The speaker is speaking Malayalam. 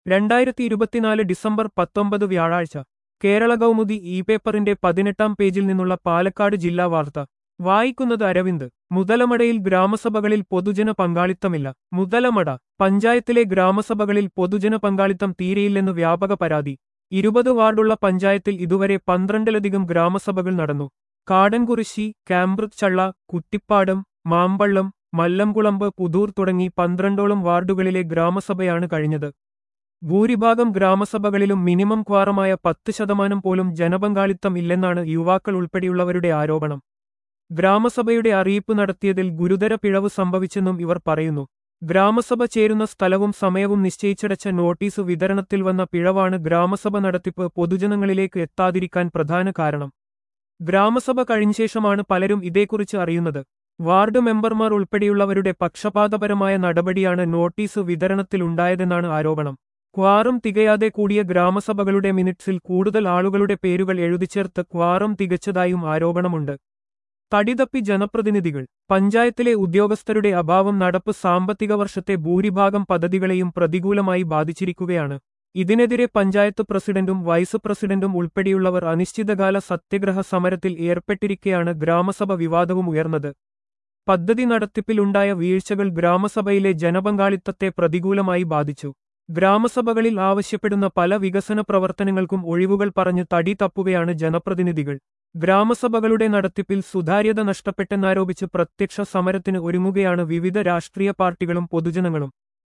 രണ്ടായിരത്തി ഇരുപത്തിനാല് ഡിസംബർ പത്തൊമ്പത് വ്യാഴാഴ്ച കേരള കൗമുദി ഇ പേപ്പറിന്റെ പതിനെട്ടാം പേജിൽ നിന്നുള്ള പാലക്കാട് ജില്ലാ വാർത്ത വായിക്കുന്നത് അരവിന്ദ് മുതലമടയിൽ ഗ്രാമസഭകളിൽ പൊതുജന പങ്കാളിത്തമില്ല മുതലമട പഞ്ചായത്തിലെ ഗ്രാമസഭകളിൽ പൊതുജന പങ്കാളിത്തം തീരെയില്ലെന്ന് വ്യാപക പരാതി ഇരുപത് വാർഡുള്ള പഞ്ചായത്തിൽ ഇതുവരെ പന്ത്രണ്ടിലധികം ഗ്രാമസഭകൾ നടന്നു കാടൻകുറിശി കാമ്പ്രത് ചള്ള കുറ്റിപ്പാടം മാമ്പള്ളം മല്ലംകുളമ്പ് പുതൂർ തുടങ്ങി പന്ത്രണ്ടോളം വാർഡുകളിലെ ഗ്രാമസഭയാണ് കഴിഞ്ഞത് ഭൂരിഭാഗം ഗ്രാമസഭകളിലും മിനിമം ക്വാറമായ പത്ത് ശതമാനം പോലും ജനപങ്കാളിത്തം ഇല്ലെന്നാണ് യുവാക്കൾ ഉൾപ്പെടെയുള്ളവരുടെ ആരോപണം ഗ്രാമസഭയുടെ അറിയിപ്പ് നടത്തിയതിൽ ഗുരുതര പിഴവ് സംഭവിച്ചെന്നും ഇവർ പറയുന്നു ഗ്രാമസഭ ചേരുന്ന സ്ഥലവും സമയവും നിശ്ചയിച്ചടച്ച നോട്ടീസ് വിതരണത്തിൽ വന്ന പിഴവാണ് ഗ്രാമസഭ നടത്തിപ്പ് പൊതുജനങ്ങളിലേക്ക് എത്താതിരിക്കാൻ പ്രധാന കാരണം ഗ്രാമസഭ കഴിഞ്ഞ ശേഷമാണ് പലരും ഇതേക്കുറിച്ച് അറിയുന്നത് വാർഡ് മെമ്പർമാർ ഉൾപ്പെടെയുള്ളവരുടെ പക്ഷപാതപരമായ നടപടിയാണ് നോട്ടീസ് വിതരണത്തിലുണ്ടായതെന്നാണ് ആരോപണം ക്വാറം തികയാതെ കൂടിയ ഗ്രാമസഭകളുടെ മിനിറ്റ്സിൽ കൂടുതൽ ആളുകളുടെ പേരുകൾ എഴുതിച്ചേർത്ത് ക്വാറം തികച്ചതായും ആരോപണമുണ്ട് തടിതപ്പി ജനപ്രതിനിധികൾ പഞ്ചായത്തിലെ ഉദ്യോഗസ്ഥരുടെ അഭാവം നടപ്പ് സാമ്പത്തിക വർഷത്തെ ഭൂരിഭാഗം പദ്ധതികളെയും പ്രതികൂലമായി ബാധിച്ചിരിക്കുകയാണ് ഇതിനെതിരെ പഞ്ചായത്ത് പ്രസിഡന്റും വൈസ് പ്രസിഡന്റും ഉൾപ്പെടെയുള്ളവർ അനിശ്ചിതകാല സത്യഗ്രഹ സമരത്തിൽ ഏർപ്പെട്ടിരിക്കെയാണ് ഗ്രാമസഭ വിവാദവും ഉയർന്നത് പദ്ധതി നടത്തിപ്പിലുണ്ടായ വീഴ്ചകൾ ഗ്രാമസഭയിലെ ജനപങ്കാളിത്തത്തെ പ്രതികൂലമായി ബാധിച്ചു ഗ്രാമസഭകളിൽ ആവശ്യപ്പെടുന്ന പല വികസന പ്രവർത്തനങ്ങൾക്കും ഒഴിവുകൾ പറഞ്ഞ് തടി തപ്പുകയാണ് ജനപ്രതിനിധികൾ ഗ്രാമസഭകളുടെ നടത്തിപ്പിൽ സുതാര്യത നഷ്ടപ്പെട്ടെന്നാരോപിച്ച് പ്രത്യക്ഷ സമരത്തിന് ഒരുങ്ങുകയാണ് വിവിധ രാഷ്ട്രീയ പാർട്ടികളും പൊതുജനങ്ങളും